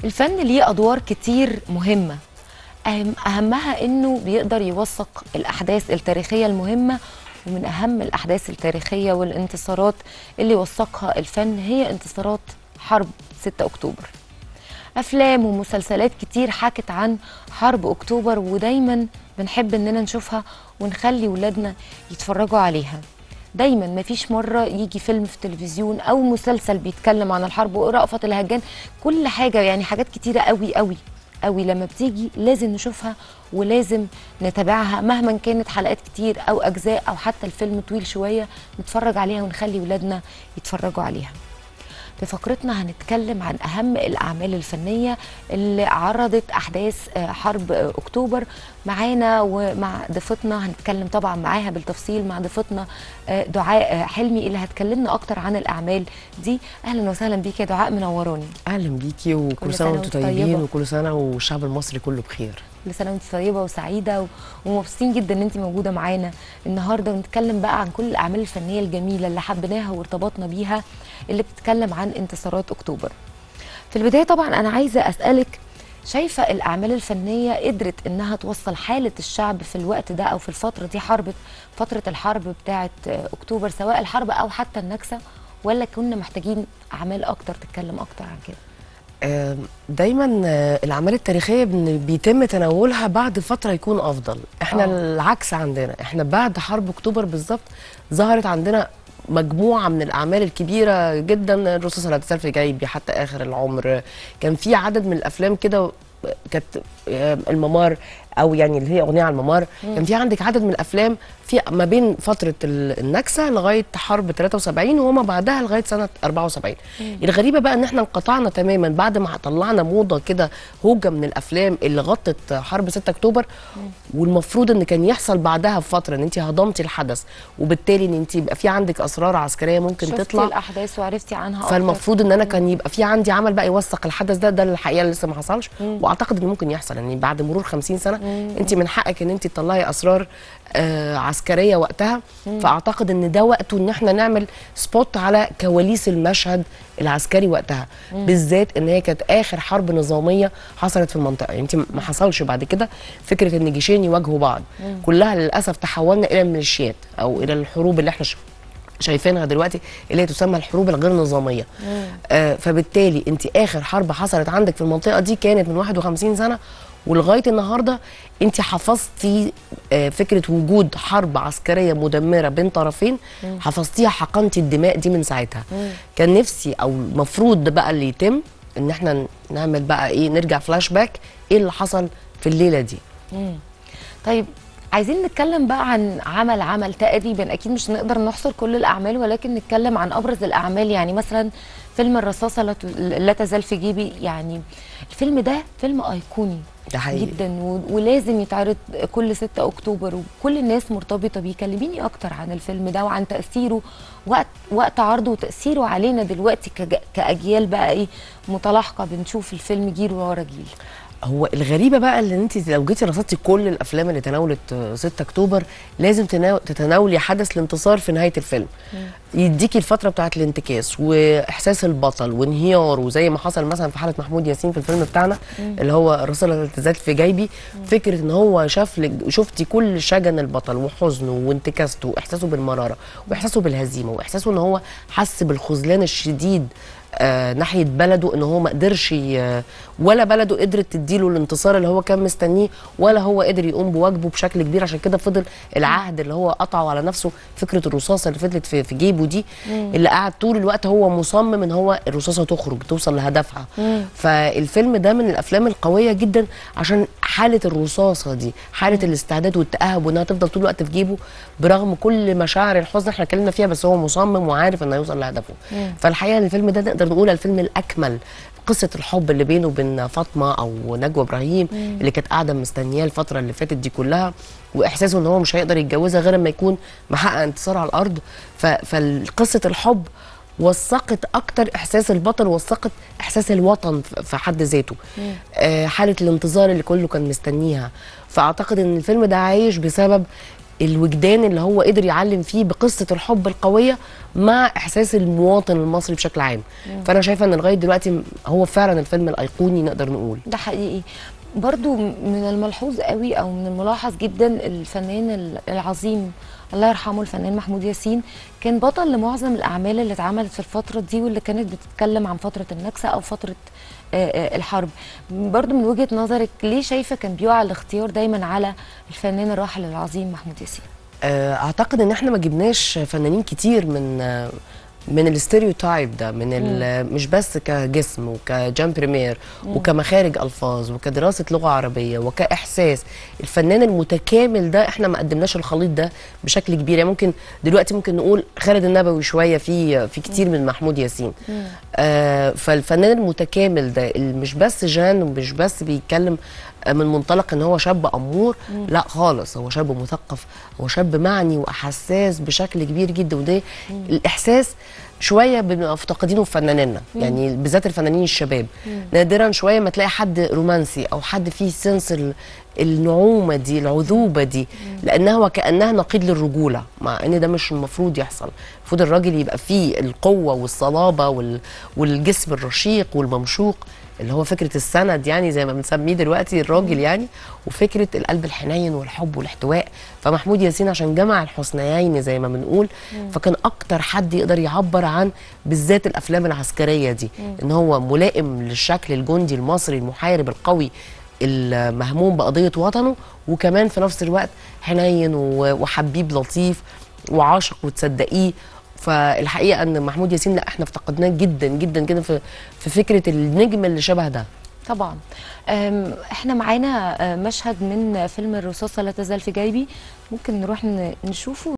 الفن ليه ادوار كتير مهمه أهم اهمها انه بيقدر يوثق الاحداث التاريخيه المهمه ومن اهم الاحداث التاريخيه والانتصارات اللي وثقها الفن هي انتصارات حرب 6 اكتوبر افلام ومسلسلات كتير حكت عن حرب اكتوبر ودايما بنحب اننا نشوفها ونخلي ولادنا يتفرجوا عليها دايما مفيش مره يجي فيلم في التلفزيون او مسلسل بيتكلم عن الحرب ورأفت الهجان كل حاجه يعني حاجات كتيره قوي قوي قوي لما بتيجي لازم نشوفها ولازم نتابعها مهما كانت حلقات كتير او اجزاء او حتى الفيلم طويل شويه نتفرج عليها ونخلي ولادنا يتفرجوا عليها في فقرتنا هنتكلم عن اهم الاعمال الفنيه اللي عرضت احداث آه، حرب آه، اكتوبر معانا ومع ضيفتنا هنتكلم طبعا معاها بالتفصيل مع ضيفتنا آه، دعاء آه، حلمي اللي هتكلمنا اكتر عن الاعمال دي اهلا وسهلا بيك يا دعاء منوراني اهلا بيكي وكل كل سنه سنة وانتم وانت طيبين طيبة. وكل سنه والشعب المصري كله بخير كل سنه وانت طيبه وسعيده و- ومبسوطين جدا ان انت موجوده معانا النهارده ونتكلم بقى عن كل الاعمال الفنيه الجميله اللي حبيناها وارتبطنا بيها اللي بتتكلم عن انتصارات اكتوبر في البدايه طبعا انا عايزه اسالك شايفه الاعمال الفنيه قدرت انها توصل حاله الشعب في الوقت ده او في الفتره دي حرب فتره الحرب بتاعه اكتوبر سواء الحرب او حتى النكسه ولا كنا محتاجين اعمال اكتر تتكلم اكتر عن كده آم، دايما آه، الاعمال التاريخيه بن- بيتم تناولها بعد فتره يكون افضل احنا آه. العكس عندنا احنا بعد حرب اكتوبر بالظبط ظهرت عندنا مجموعه من الاعمال الكبيره جدا الرصاصه لا تزال في جيبي حتى اخر العمر كان في عدد من الافلام كده كانت آه، الممار او يعني اللي هي اغنيه على الممار كان في عندك عدد من الافلام في ما بين فتره ال- النكسه لغايه حرب 73 وما بعدها لغايه سنه 74 الغريبه بقى ان احنا انقطعنا تماما بعد ما طلعنا موضه كده هوجه من الافلام اللي غطت حرب 6 اكتوبر والمفروض ان كان يحصل بعدها بفتره ان انت هضمتي الحدث وبالتالي ان انت يبقى في عندك اسرار عسكريه ممكن شفتي تطلع الاحداث وعرفتي عنها أكتر. فالمفروض ان انا كان يبقى في عندي عمل بقى يوثق الحدث ده ده الحقيقه اللي لسه ما حصلش واعتقد انه ممكن يحصل يعني بعد مرور 50 سنه انت من حقك ان انت تطلعي اسرار آه عسكريه وقتها فاعتقد ان ده وقته ان احنا نعمل سبوت على كواليس المشهد العسكري وقتها بالذات ان هي كانت اخر حرب نظاميه حصلت في المنطقه يعني انت ما حصلش بعد كده فكره ان جيشين يواجهوا بعض كلها للاسف تحولنا الى الميليشيات او الى الحروب اللي احنا ش- شايفينها دلوقتي اللي هي تسمى الحروب الغير نظاميه آه فبالتالي انت اخر حرب حصلت عندك في المنطقه دي كانت من 51 سنه ولغايه النهارده انت حفظتي آه فكره وجود حرب عسكريه مدمره بين طرفين حفظتيها حقنتي الدماء دي من ساعتها كان نفسي او المفروض ده بقى اللي يتم ان احنا نعمل بقى ايه نرجع فلاش باك ايه اللي حصل في الليله دي طيب عايزين نتكلم بقى عن عمل عمل تقريبا اكيد مش هنقدر نحصر كل الاعمال ولكن نتكلم عن ابرز الاعمال يعني مثلا فيلم الرصاصه لا ت- لا تزال في جيبي يعني الفيلم ده فيلم ايقوني ده حقيقي جدا و- ولازم يتعرض كل 6 اكتوبر وكل الناس مرتبطه بيه كلميني اكتر عن الفيلم ده وعن تاثيره وقت وقت عرضه وتاثيره علينا دلوقتي كج- كاجيال بقى ايه متلاحقه بنشوف الفيلم جيل ورا جيل هو الغريبه بقى اللي انت لو جيتي رصدتي كل الافلام اللي تناولت آه، 6 اكتوبر لازم تناو- تتناولي حدث الانتصار في نهايه الفيلم يديكي الفتره بتاعه الانتكاس واحساس البطل وانهيار وزي ما حصل مثلا في حاله محمود ياسين في الفيلم بتاعنا اللي هو الرساله اللي التزات في جيبي فكره ان هو شاف لك- شفتي كل شجن البطل وحزنه وانتكاسته واحساسه بالمراره واحساسه بالهزيمه واحساسه ان هو حس بالخذلان الشديد آه ناحيه بلده ان هو ما قدرش ي- ولا بلده قدرت تديله الانتصار اللي هو كان مستنيه ولا هو قدر يقوم بواجبه بشكل كبير عشان كده فضل العهد اللي هو قطعه على نفسه فكره الرصاصه اللي فضلت في, في جيبه دي اللي قعد طول الوقت هو مصمم ان هو الرصاصه تخرج توصل لهدفها فالفيلم ده من الافلام القويه جدا عشان حاله الرصاصه دي حاله الاستعداد والتاهب وانها تفضل طول الوقت في جيبه برغم كل مشاعر الحزن احنا اتكلمنا فيها بس هو مصمم وعارف انه يوصل لهدفه فالحقيقه إن الفيلم ده نقدر نقول الفيلم الاكمل قصه الحب اللي بينه وبين فاطمه او نجوى ابراهيم اللي كانت قاعده مستنياه الفتره اللي فاتت دي كلها واحساسه ان هو مش هيقدر يتجوزها غير لما يكون محقق انتصار على الارض ف- فقصه الحب وثقت اكتر احساس البطل وثقت احساس الوطن ف- في حد ذاته آه حاله الانتظار اللي كله كان مستنيها فاعتقد ان الفيلم ده عايش بسبب الوجدان اللي هو قدر يعلم فيه بقصه الحب القويه مع احساس المواطن المصري بشكل عام فانا شايفه ان لغايه دلوقتي هو فعلا الفيلم الايقوني نقدر نقول ده حقيقي برضو من الملحوظ قوي او من الملاحظ جدا الفنان العظيم الله يرحمه الفنان محمود ياسين كان بطل لمعظم الاعمال اللي اتعملت في الفتره دي واللي كانت بتتكلم عن فتره النكسه او فتره آه، آه، الحرب برضو من وجهه نظرك ليه شايفه كان بيقع الاختيار دايما على الفنان الراحل العظيم محمود ياسين آه، اعتقد ان احنا ما جبناش فنانين كتير من آه، من الاستيريوتايب ده من ال- مش بس كجسم وكجام بريمير وكمخارج الفاظ وكدراسه لغه عربيه وكاحساس الفنان المتكامل ده احنا ما قدمناش الخليط ده بشكل كبير يعني ممكن دلوقتي ممكن نقول خالد النبوي شويه في في كتير من محمود ياسين آه فالفنان المتكامل ده اللي مش بس جان ومش بس بيتكلم آه، من منطلق ان هو شاب امور لا خالص هو شاب مثقف هو شاب معني وحساس بشكل كبير جدا وده الاحساس شويه بنبقى مفتقدينه في فنانينا يعني بالذات الفنانين الشباب نادرا شويه ما تلاقي حد رومانسي او حد فيه سنس ال- النعومه دي العذوبه دي لانها وكانها نقيض للرجوله مع ان ده مش المفروض يحصل المفروض الراجل يبقى فيه القوه والصلابه وال... والجسم الرشيق والممشوق اللي هو فكره السند يعني زي ما بنسميه دلوقتي الراجل يعني وفكره القلب الحنين والحب والاحتواء فمحمود ياسين عشان جمع الحسنيين زي ما بنقول فكان اكتر حد يقدر يعبر عن بالذات الافلام العسكريه دي ان هو ملائم للشكل الجندي المصري المحارب القوي المهموم بقضيه وطنه وكمان في نفس الوقت حنين و- وحبيب لطيف وعاشق وتصدقيه فالحقيقه ان محمود ياسين لا احنا افتقدناه جدا جدا جدا في في فكره النجم اللي شبه ده طبعا أم، احنا معانا آه، مشهد من فيلم الرصاصه لا تزال في جيبي ممكن نروح ن- نشوفه